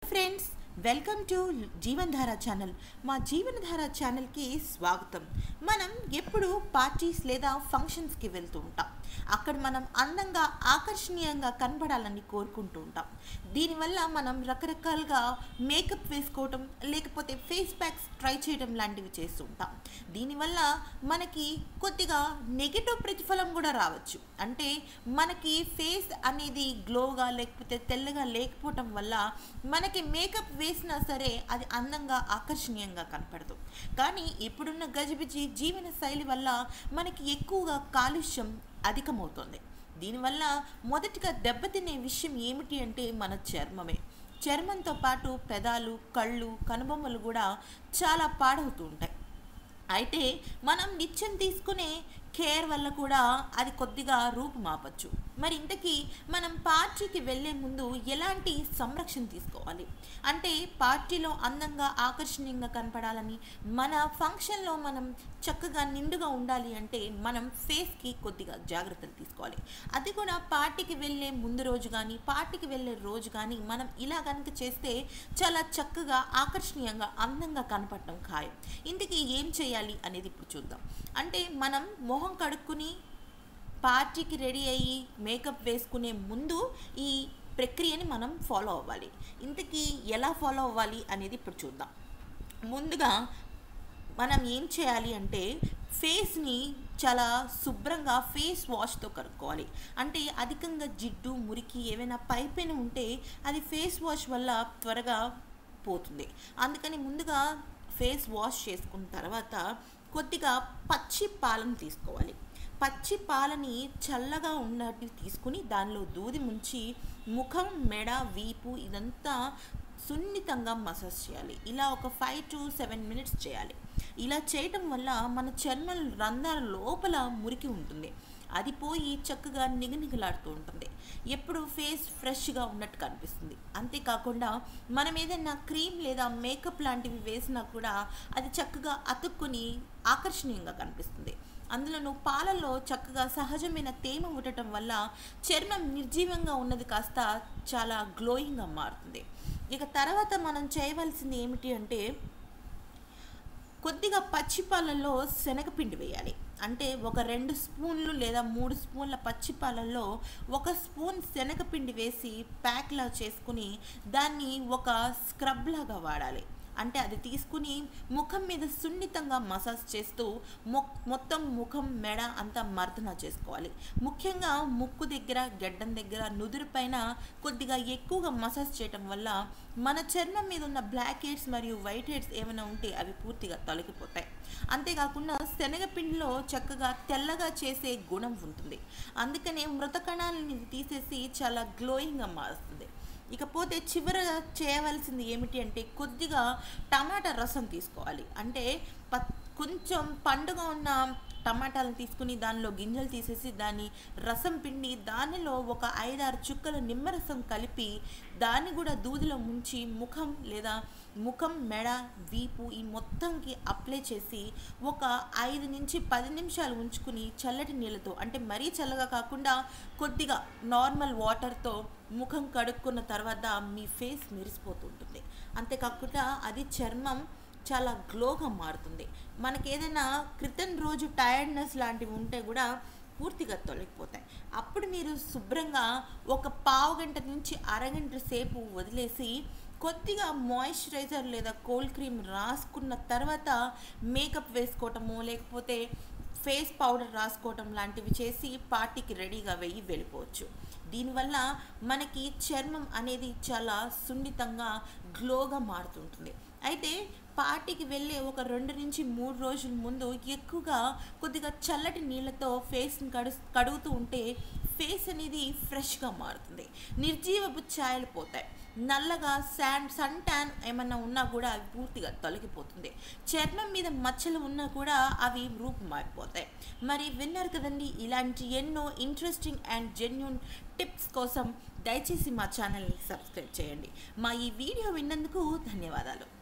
friends welcome to Jeevandhara channel మా జీవనధార ఛానల్కి స్వాగతం మనం ఎప్పుడు పార్టీస్ లేదా ఫంక్షన్స్కి వెళ్తూ ఉంటాం అక్కడ మనం అందంగా ఆకర్షణీయంగా కనబడాలని కోరుకుంటూ ఉంటాం దీనివల్ల మనం రకరకాలుగా మేకప్ వేసుకోవటం లేకపోతే ఫేస్ ప్యాక్స్ ట్రై చేయడం లాంటివి చేస్తూ ఉంటాం దీనివల్ల మనకి కొద్దిగా నెగిటివ్ ప్రతిఫలం కూడా రావచ్చు అంటే మనకి ఫేస్ అనేది గ్లోగా లేకపోతే తెల్లగా లేకపోవటం వల్ల మనకి మేకప్ వేసినా సరే అది అందంగా ఆకర్షణీయంగా కనపడదు కానీ ఇప్పుడున్న గజిబిజి జీవన శైలి వల్ల మనకి ఎక్కువగా కాలుష్యం అధికమవుతుంది దీనివల్ల మొదటిగా దెబ్బతినే విషయం ఏమిటి అంటే మన చర్మమే చర్మంతో పాటు పెదాలు కళ్ళు కనుబొమ్మలు కూడా చాలా పాడవుతూ ఉంటాయి అయితే మనం నిత్యం తీసుకునే కేర్ వల్ల కూడా అది కొద్దిగా రూపుమాపచ్చు మరి ఇంతకీ మనం పార్టీకి వెళ్ళే ముందు ఎలాంటి సంరక్షణ తీసుకోవాలి అంటే పార్టీలో అందంగా ఆకర్షణీయంగా కనపడాలని మన ఫంక్షన్లో మనం చక్కగా నిండుగా ఉండాలి అంటే మనం ఫేస్కి కొద్దిగా జాగ్రత్తలు తీసుకోవాలి అది కూడా పార్టీకి వెళ్ళే ముందు రోజు కానీ పార్టీకి వెళ్ళే రోజు కానీ మనం ఇలా కనుక చేస్తే చాలా చక్కగా ఆకర్షణీయంగా అందంగా కనపడటం ఖాయం ఇంతకీ ఏం చేయాలి అనేది ఇప్పుడు చూద్దాం అంటే మనం మొహం కడుక్కుని పార్టీకి రెడీ అయ్యి మేకప్ వేసుకునే ముందు ఈ ప్రక్రియని మనం ఫాలో అవ్వాలి ఇంతకీ ఎలా ఫాలో అవ్వాలి అనేది ఇప్పుడు చూద్దాం ముందుగా మనం ఏం చేయాలి అంటే ఫేస్ని చాలా శుభ్రంగా ఫేస్ వాష్తో కడుక్కోవాలి అంటే అధికంగా జిడ్డు మురికి ఏమైనా పైపైన ఉంటే అది ఫేస్ వాష్ వల్ల త్వరగా పోతుంది అందుకని ముందుగా ఫేస్ వాష్ చేసుకున్న తర్వాత కొద్దిగా పచ్చి పాలను తీసుకోవాలి పచ్చి పాలని చల్లగా ఉన్నట్టు తీసుకుని దానిలో దూది ముంచి ముఖం మెడ వీపు ఇదంతా సున్నితంగా మసాజ్ చేయాలి ఇలా ఒక ఫైవ్ టు సెవెన్ మినిట్స్ చేయాలి ఇలా చేయటం వల్ల మన చర్మం రంధ్రాల లోపల మురికి ఉంటుంది అది పోయి చక్కగా నిగనిగలాడుతూ ఉంటుంది ఎప్పుడు ఫేస్ ఫ్రెష్గా ఉన్నట్టు కనిపిస్తుంది అంతేకాకుండా మనం ఏదైనా క్రీమ్ లేదా మేకప్ లాంటివి వేసినా కూడా అది చక్కగా అతుక్కుని ఆకర్షణీయంగా కనిపిస్తుంది అందులోనూ పాలల్లో చక్కగా సహజమైన తేమ ఉండటం వల్ల చర్మం నిర్జీవంగా ఉన్నది కాస్త చాలా గ్లోయింగ్గా మారుతుంది ఇక తర్వాత మనం చేయవలసింది ఏమిటి అంటే కొద్దిగా పచ్చి పాలల్లో శనగపిండి వేయాలి అంటే ఒక రెండు స్పూన్లు లేదా మూడు స్పూన్ల పచ్చి పాలల్లో ఒక స్పూన్ శనగపిండి వేసి ప్యాక్లా చేసుకుని దాన్ని ఒక స్క్రబ్ లాగా వాడాలి అంటే అది తీసుకుని ముఖం మీద సున్నితంగా మసాజ్ చేస్తూ మొత్తం ముఖం మెడ అంతా మర్దన చేసుకోవాలి ముఖ్యంగా ముక్కు దగ్గర గడ్డం దగ్గర నుదురు పైన కొద్దిగా ఎక్కువగా మసాజ్ చేయటం వల్ల మన చర్మం మీద ఉన్న బ్లాక్ హెడ్స్ మరియు వైట్ హెడ్స్ ఏమైనా ఉంటే అవి పూర్తిగా తొలగిపోతాయి అంతేకాకుండా శనగపిండిలో చక్కగా తెల్లగా చేసే గుణం ఉంటుంది అందుకనే మృత కణాలని తీసేసి చాలా గ్లోయింగ్గా మారుస్తుంది ఇకపోతే చివరగా చేయవలసింది ఏమిటి అంటే కొద్దిగా టమాటా రసం తీసుకోవాలి అంటే ప కొంచెం పండుగ ఉన్న టమాటాలను తీసుకుని దానిలో గింజలు తీసేసి దాన్ని రసం పిండి దానిలో ఒక ఐదారు చుక్కల నిమ్మరసం కలిపి దాన్ని కూడా దూదిలో ముంచి ముఖం లేదా ముఖం మెడ వీపు ఈ మొత్తంకి అప్లై చేసి ఒక ఐదు నుంచి పది నిమిషాలు ఉంచుకుని చల్లటి నీళ్ళతో అంటే మరీ చల్లగా కాకుండా కొద్దిగా నార్మల్ వాటర్తో ముఖం కడుక్కున్న తర్వాత మీ ఫేస్ మెరిసిపోతుంటుంది అంతేకాకుండా అది చర్మం చాలా గ్లోగా మారుతుంది మనకి ఏదైనా క్రితం రోజు టైర్డ్నెస్ లాంటివి ఉంటే కూడా పూర్తిగా తొలగిపోతాయి అప్పుడు మీరు శుభ్రంగా ఒక పావు గంట నుంచి అరగంట సేపు వదిలేసి కొద్దిగా మాయిశ్చరైజర్ లేదా కోల్డ్ క్రీమ్ రాసుకున్న తర్వాత మేకప్ వేసుకోవటము లేకపోతే ఫేస్ పౌడర్ రాసుకోవటం లాంటివి చేసి పార్టీకి రెడీగా వెయ్యి వెళ్ళిపోవచ్చు దీనివల్ల మనకి చర్మం అనేది చాలా సున్నితంగా గ్లోగా మారుతుంటుంది అయితే పార్టీకి వెళ్ళే ఒక రెండు నుంచి మూడు రోజుల ముందు ఎక్కువగా కొద్దిగా చల్లటి నీళ్ళతో ఫేస్ని కడు కడుగుతూ ఉంటే ఫేస్ అనేది ఫ్రెష్గా మారుతుంది నిర్జీవపు ఛాయలు పోతాయి నల్లగా శాన్ సన్ ట్యాన్ ఏమన్నా ఉన్నా కూడా అవి పూర్తిగా తొలగిపోతుంది చర్మం మీద మచ్చలు ఉన్నా కూడా అవి రూపు మారిపోతాయి మరి విన్నారు కదండి ఇలాంటి ఎన్నో ఇంట్రెస్టింగ్ అండ్ జెన్యున్ టిప్స్ కోసం దయచేసి మా ఛానల్ని సబ్స్క్రైబ్ చేయండి మా ఈ వీడియో విన్నందుకు ధన్యవాదాలు